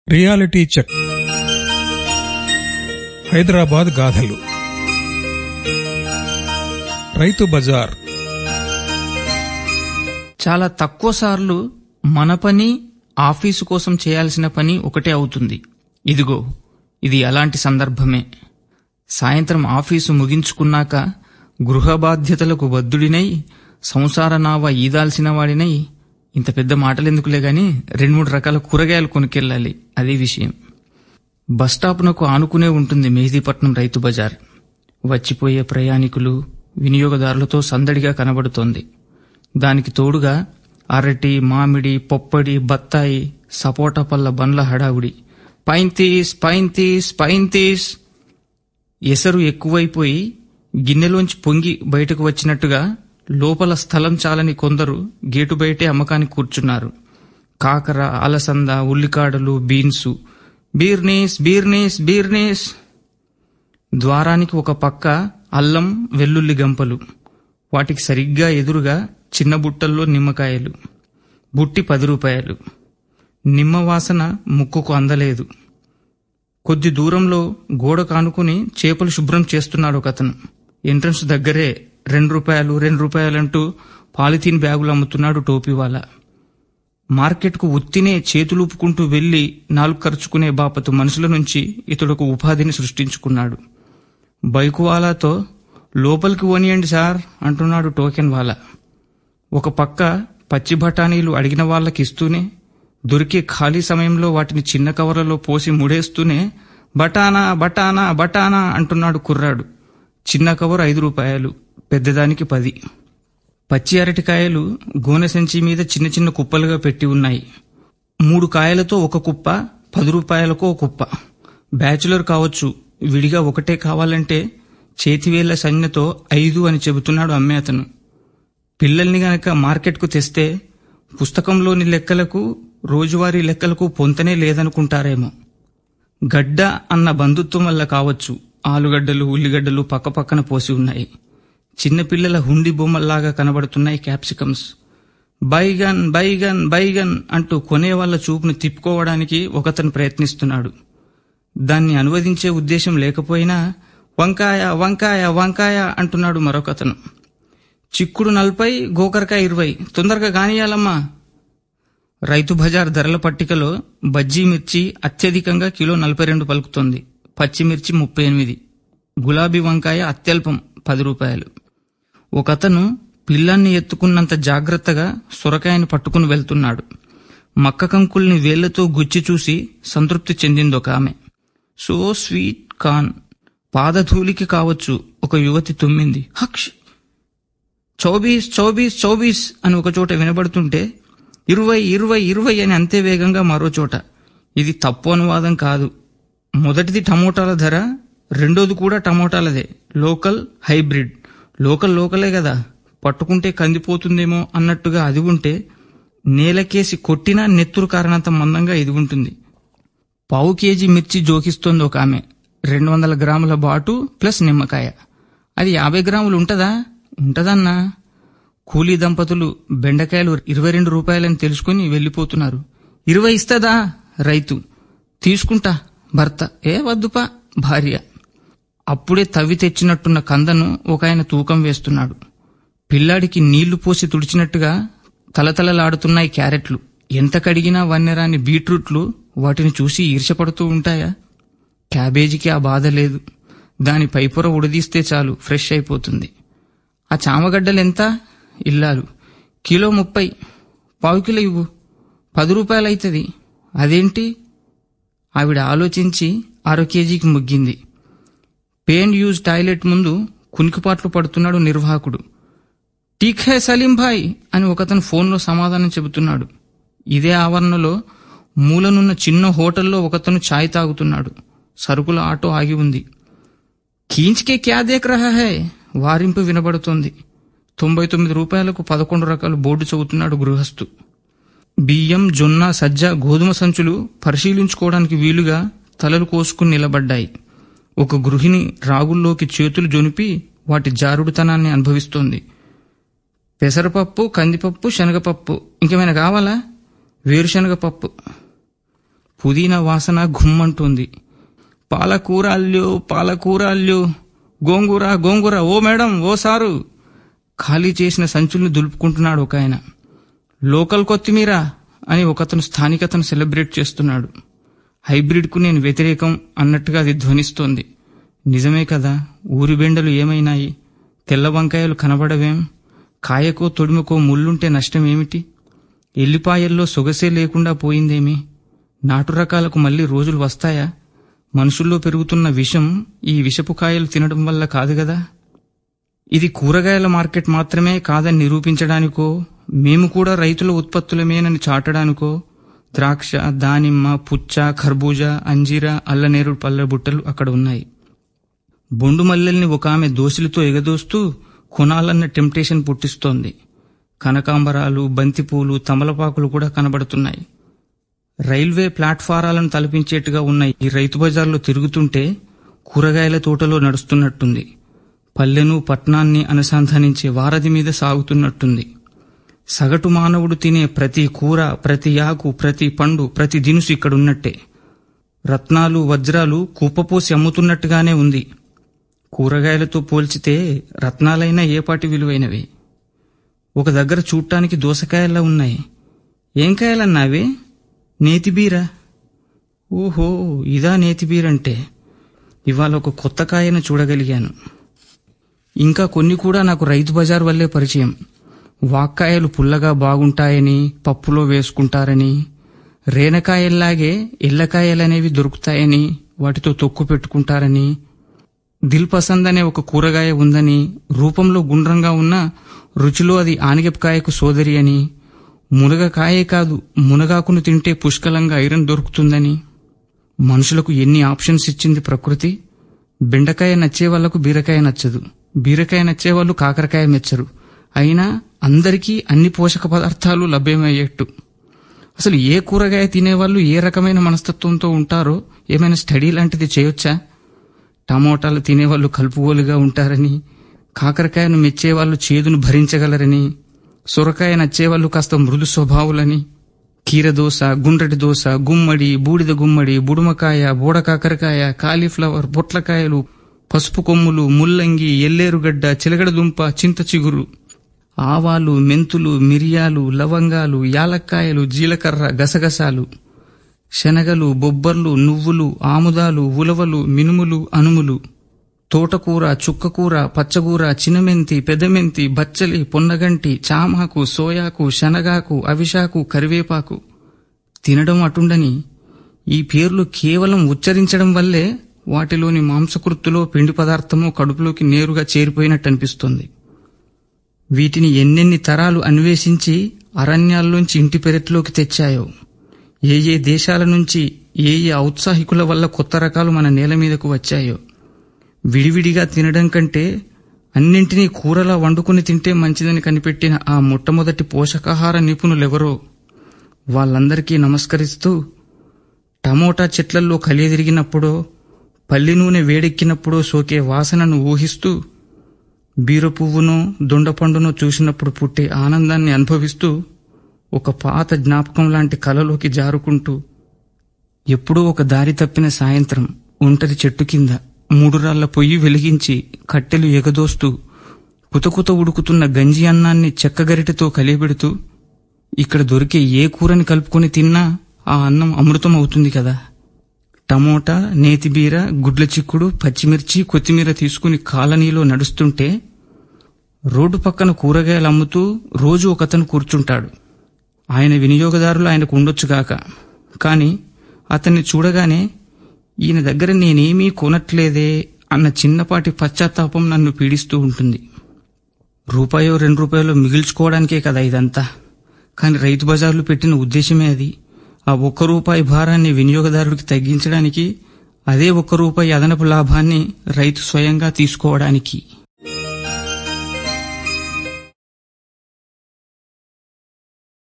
reality check Hyderabad గాథలు రైతు బజార్ చాలా తక్కువ సార్లు మన పని ఆఫీసు కోసం చేయాల్సిన పని ఒకటే అవుతుంది ఇదిగో ఇది అలాంటి సందర్భమే సాయంత్రం ఆఫీసు ముగించుకున్నాక గృహ బాధ్యతలకు బద్దుడినై సంసార నావ ఈదాల్సిన వాడినై ఇంత పెద్ద మాటలెందుకులే గాని రెండు మూడు రకాల కూరగాయలు కొనుక్కెళ్ళాలి అదే విషయం బస్టాప్నకు ఆనుకునే ఉంటుంది మెహదీపట్నం రైతు బజార్ వచ్చిపోయే ప్రయాణికులు వినియోగదారులతో సందడిగా కనబడుతోంది దానికి తోడుగా అరటి మామిడి పొప్పడి బత్తాయి సపోటా పళ్ళ బండ్ల హడావుడి పైన్ తీస్ పైన్ తీస్ పైన్ తీస్ ఎసరు ఎక్కువైపోయి గిన్నెలోంచి పొంగి బయటకు వచ్చినట్టుగా లోపల స్థలం చాలని కొందరు గేటు బయటే అమ్మకానికి కూర్చున్నారు కాకర అలసంద ఉల్లికాడలు బీన్సు బీర్నీస్ బీర్నీస్ బీర్నీస్ ద్వారానికి ఒక పక్క అల్లం వెల్లుల్లి గంపలు వాటికి సరిగ్గా ఎదురుగా చిన్న బుట్టల్లో నిమ్మకాయలు బుట్టి పది రూపాయలు నిమ్మ వాసన ముక్కుకు అందలేదు కొద్ది దూరంలో గోడ కానుకుని చేపలు శుభ్రం చేస్తున్నాడు ఒకతను ఎంట్రన్స్ దగ్గరే రెండు రూపాయలు రెండు రూపాయలంటూ పాలిథీన్ బ్యాగులు అమ్ముతున్నాడు టోపీవాలా మార్కెట్కు ఉత్తినే చేతులూపుకుంటూ వెళ్లి నాలుగు ఖర్చుకునే బాపతు మనుషుల నుంచి ఇతడొక ఉపాధిని సృష్టించుకున్నాడు బైకు వాలాతో లోపలికి ఓనియండి సార్ అంటున్నాడు టోకెన్ వాలా ఒక పక్క పచ్చి బఠానీలు అడిగిన వాళ్ళకి ఇస్తూనే దొరికే ఖాళీ సమయంలో వాటిని చిన్న కవర్లలో పోసి ముడేస్తూనే బటానా బటానా బటానా అంటున్నాడు కుర్రాడు చిన్న కవర్ ఐదు రూపాయలు పెద్దదానికి పది పచ్చి అరటికాయలు గోనె సంచి మీద చిన్న చిన్న కుప్పలుగా పెట్టి ఉన్నాయి మూడు కాయలతో ఒక కుప్ప పది రూపాయలకు ఒక కుప్ప బ్యాచులర్ కావచ్చు విడిగా ఒకటే కావాలంటే చేతివేళ్ల సంజ్ఞతో ఐదు అని చెబుతున్నాడు అమ్మే అతను పిల్లల్ని గనక మార్కెట్కు తెస్తే పుస్తకంలోని లెక్కలకు రోజువారీ లెక్కలకు పొంతనే లేదనుకుంటారేమో గడ్డ అన్న బంధుత్వం వల్ల కావచ్చు ఆలుగడ్డలు ఉల్లిగడ్డలు పక్కపక్కన పోసి ఉన్నాయి చిన్నపిల్లల హుండి బొమ్మల్లాగా కనబడుతున్నాయి క్యాప్సికమ్స్ బైగన్ బైగన్ బైగన్ అంటూ కొనే వాళ్ళ చూపును తిప్పుకోవడానికి ఒకతను ప్రయత్నిస్తున్నాడు దాన్ని అనువదించే ఉద్దేశం లేకపోయినా వంకాయ వంకాయ వంకాయ అంటున్నాడు మరొకతను చిక్కుడు నలభై గోకరకాయ ఇరవై తొందరగా కానియాలమ్మా రైతు బజార్ ధరల పట్టికలో బజ్జీ మిర్చి అత్యధికంగా కిలో నలభై రెండు పలుకుతోంది పచ్చిమిర్చి ముప్పై ఎనిమిది గులాబీ వంకాయ అత్యల్పం పది రూపాయలు ఒకతను పిల్లాన్ని ఎత్తుకున్నంత జాగ్రత్తగా సొరకాయను పట్టుకుని వెళ్తున్నాడు మక్క కంకుల్ని వేళ్లతో గుచ్చి చూసి సంతృప్తి చెందింది ఒక ఆమె సో స్వీట్ కాన్ పాదధూలికి కావచ్చు ఒక యువతి తుమ్మింది హక్ష్ చౌబీస్ చౌబీస్ చౌబీస్ అని ఒక చోట వినబడుతుంటే ఇరవై ఇరవై ఇరవై అని అంతే వేగంగా మరో చోట ఇది తప్పు అనువాదం కాదు మొదటిది టమోటాల ధర రెండోది కూడా టమోటాలదే లోకల్ హైబ్రిడ్ లోకల్ లోకలే కదా పట్టుకుంటే కందిపోతుందేమో అన్నట్టుగా అది ఉంటే నేలకేసి కొట్టినా నెత్తురు కారణంత మందంగా ఇది ఉంటుంది పావు కేజీ మిర్చి జోకిస్తోంది ఒక ఆమె రెండు వందల గ్రాముల బాటు ప్లస్ నిమ్మకాయ అది యాభై గ్రాములు ఉంటదా ఉంటదన్నా కూలీ దంపతులు బెండకాయలు ఇరవై రెండు రూపాయలని తెలుసుకుని వెళ్లిపోతున్నారు ఇరవై ఇస్తదా రైతు తీసుకుంటా భర్త ఏ వద్దుపా భార్య అప్పుడే తవ్వి తెచ్చినట్టున్న కందను ఒక ఆయన తూకం వేస్తున్నాడు పిల్లాడికి నీళ్లు పోసి తుడిచినట్టుగా తలతలలాడుతున్నాయి క్యారెట్లు ఎంత కడిగినా వన్నెరాని బీట్రూట్లు వాటిని చూసి ఈర్షపడుతూ ఉంటాయా క్యాబేజీకి ఆ బాధ లేదు దాని పైపొర ఉడదీస్తే చాలు ఫ్రెష్ అయిపోతుంది ఆ చామగడ్డలెంత ఇల్లాలు కిలో ముప్పై పావు కిలో ఇవ్వు పది రూపాయలు అవుతుంది అదేంటి ఆవిడ ఆలోచించి అర కేజీకి ముగ్గింది పేన్ యూజ్ టాయిలెట్ ముందు కునికిపాట్లు పడుతున్నాడు నిర్వాహకుడు టీక్ హే సలీం భాయ్ అని ఒకతను ఫోన్లో సమాధానం చెబుతున్నాడు ఇదే ఆవరణలో మూలనున్న చిన్న హోటల్లో ఒకతను ఛాయ్ తాగుతున్నాడు సరుకుల ఆటో ఆగి ఉంది కీంచ్కే క్యా దేక్ రహా హై వారింపు వినబడుతోంది తొంభై తొమ్మిది రూపాయలకు పదకొండు రకాలు బోర్డు చదువుతున్నాడు గృహస్థు బియ్యం జొన్న సజ్జ గోధుమ సంచులు పరిశీలించుకోవడానికి వీలుగా తలలు కోసుకుని నిలబడ్డాయి ఒక గృహిణి రాగుల్లోకి చేతులు జొనిపి వాటి జారుడుతనాన్ని అనుభవిస్తోంది పెసరపప్పు కందిపప్పు శనగపప్పు ఇంకేమైనా కావాలా వేరుశనగ పప్పు పుదీనా వాసన గుమ్మంటుంది పాలకూర అల్లు పాలకూర అల్లు గోంగూర గోంగూర ఓ మేడం ఓ సారు ఖాళీ చేసిన సంచుల్ని దులుపుకుంటున్నాడు ఒక ఆయన లోకల్ కొత్తిమీర అని ఒకతను స్థానికతను సెలబ్రేట్ చేస్తున్నాడు హైబ్రిడ్కు నేను వ్యతిరేకం అన్నట్టుగా అది ధ్వనిస్తోంది నిజమే కదా ఊరి బెండలు ఏమైనాయి తెల్ల వంకాయలు కనబడవేం కాయకో తొడిమకో ముళ్ళుంటే నష్టం ఏమిటి ఎల్లిపాయల్లో సొగసే లేకుండా పోయిందేమి నాటు రకాలకు మళ్ళీ రోజులు వస్తాయా మనుషుల్లో పెరుగుతున్న విషం ఈ విషపు కాయలు తినడం వల్ల కాదు గదా ఇది కూరగాయల మార్కెట్ మాత్రమే కాదని నిరూపించడానికో మేము కూడా రైతుల ఉత్పత్తులమేనని చాటడానికో ద్రాక్ష దానిమ్మ పుచ్చ ఖర్బూజా అంజీర అల్లనేరుడు పళ్ళ బుట్టలు అక్కడ ఉన్నాయి బొండు మల్లెల్ని ఒక ఆమె దోశలతో ఎగదోస్తూ కొనాలన్న టెంప్టేషన్ పుట్టిస్తోంది కనకాంబరాలు బంతిపూలు తమలపాకులు కూడా కనబడుతున్నాయి రైల్వే ప్లాట్ఫారాలను తలపించేట్టుగా ఉన్న ఈ రైతు బజార్లో తిరుగుతుంటే కూరగాయల తోటలో నడుస్తున్నట్టుంది పల్లెను పట్నాన్ని అనుసంధానించే వారధి మీద సాగుతున్నట్టుంది సగటు మానవుడు తినే ప్రతి కూర ప్రతి ఆకు ప్రతి పండు ప్రతి దినుసు ఇక్కడున్నట్టే రత్నాలు వజ్రాలు కుప్పపోసి అమ్ముతున్నట్టుగానే ఉంది కూరగాయలతో పోల్చితే రత్నాలైనా ఏపాటి విలువైనవి ఒక దగ్గర చూడటానికి దోసకాయల్లా ఉన్నాయి ఏం కాయలన్నావే నేతిబీరా ఓహో ఇదా నేతిబీరంటే ఇవాళ ఒక కొత్త కాయను చూడగలిగాను ఇంకా కొన్ని కూడా నాకు రైతు బజార్ వల్లే పరిచయం వాక్కాయలు పుల్లగా బాగుంటాయని పప్పులో వేసుకుంటారని రేనకాయల్లాగే ఎల్లకాయలనేవి దొరుకుతాయని వాటితో తొక్కు పెట్టుకుంటారని దిల్ పసంద్ అనే ఒక కూరగాయ ఉందని రూపంలో గుండ్రంగా ఉన్న రుచిలో అది ఆనగపకాయకు సోదరి అని మునగకాయే కాదు మునగాకును తింటే పుష్కలంగా ఐరన్ దొరుకుతుందని మనుషులకు ఎన్ని ఆప్షన్స్ ఇచ్చింది ప్రకృతి బెండకాయ నచ్చే వాళ్లకు బీరకాయ నచ్చదు బీరకాయ నచ్చే వాళ్ళు కాకరకాయ మెచ్చరు అయినా అందరికీ అన్ని పోషక పదార్థాలు లభ్యమయ్యేట్టు అసలు ఏ కూరగాయ తినేవాళ్ళు ఏ రకమైన మనస్తత్వంతో ఉంటారో ఏమైనా స్టడీ లాంటిది చేయొచ్చా టమోటాలు తినేవాళ్ళు కలుపుగోలుగా ఉంటారని కాకరకాయను మెచ్చేవాళ్ళు చేదును భరించగలరని సొరకాయ నచ్చేవాళ్ళు కాస్త మృదు స్వభావులని కీరదోస గుండ్రటి దోస గుమ్మడి బూడిద గుమ్మడి బుడుమకాయ బూడకాకరకాయ కాలీఫ్లవర్ బొట్లకాయలు పసుపు కొమ్ములు ముల్లంగి ఎల్లేరుగడ్డ చిలగడదుంప చింత చిగురు ఆవాలు మెంతులు మిరియాలు లవంగాలు యాలక్కాయలు జీలకర్ర గసగసాలు శనగలు బొబ్బర్లు నువ్వులు ఆముదాలు ఉలవలు మినుములు అనుములు తోటకూర చుక్కకూర పచ్చగూర చినమెంతి పెదమెంతి బచ్చలి పొన్నగంటి చామాకు సోయాకు శనగాకు అవిశాకు కరివేపాకు తినడం అటుండని ఈ పేర్లు కేవలం ఉచ్చరించడం వల్లే వాటిలోని మాంసకృత్తులో పిండి పదార్థము కడుపులోకి నేరుగా చేరిపోయినట్టు అనిపిస్తుంది వీటిని ఎన్నెన్ని తరాలు అన్వేషించి అరణ్యాల్లోంచి ఇంటి పెరట్లోకి తెచ్చాయో ఏ ఏ దేశాల నుంచి ఏ ఏ ఔత్సాహికుల వల్ల కొత్త రకాలు మన నేల మీదకు వచ్చాయో విడివిడిగా తినడం కంటే అన్నింటినీ కూరలా వండుకుని తింటే మంచిదని కనిపెట్టిన ఆ మొట్టమొదటి పోషకాహార నిపుణులెవరో వాళ్ళందరికీ నమస్కరిస్తూ టమోటా చెట్లల్లో కలియదిరిగినప్పుడో పల్లి నూనె వేడెక్కినప్పుడో సోకే వాసనను ఊహిస్తూ బీర పువ్వునో దొండపండునో చూసినప్పుడు పుట్టే ఆనందాన్ని అనుభవిస్తూ ఒక పాత జ్ఞాపకం లాంటి కలలోకి జారుకుంటూ ఎప్పుడో ఒక దారి తప్పిన సాయంత్రం ఒంటరి చెట్టు కింద మూడు రాళ్ల పొయ్యి వెలిగించి కట్టెలు ఎగదోస్తూ కుతకుత ఉడుకుతున్న గంజి అన్నాన్ని చెక్కగరిటెతో కలియబెడుతూ ఇక్కడ దొరికే ఏ కూరని కలుపుకొని తిన్నా ఆ అన్నం అమృతం అవుతుంది కదా టమోటా నేతిబీర గుడ్ల చిక్కుడు పచ్చిమిర్చి కొత్తిమీర తీసుకుని కాలనీలో నడుస్తుంటే రోడ్డు పక్కన కూరగాయలు అమ్ముతూ రోజు ఒకతను కూర్చుంటాడు ఆయన వినియోగదారులు ఆయనకు ఉండొచ్చుగాక కాని అతన్ని చూడగానే ఈయన దగ్గర నేనేమీ కొనట్లేదే అన్న చిన్నపాటి పశ్చాత్తాపం నన్ను పీడిస్తూ ఉంటుంది రూపాయో రెండు రూపాయలు మిగిల్చుకోవడానికే కదా ఇదంతా కానీ రైతు బజార్లు పెట్టిన ఉద్దేశమే అది ఆ ఒక్క రూపాయి భారాన్ని వినియోగదారుడికి తగ్గించడానికి అదే ఒక్క రూపాయి అదనపు లాభాన్ని రైతు స్వయంగా తీసుకోవడానికి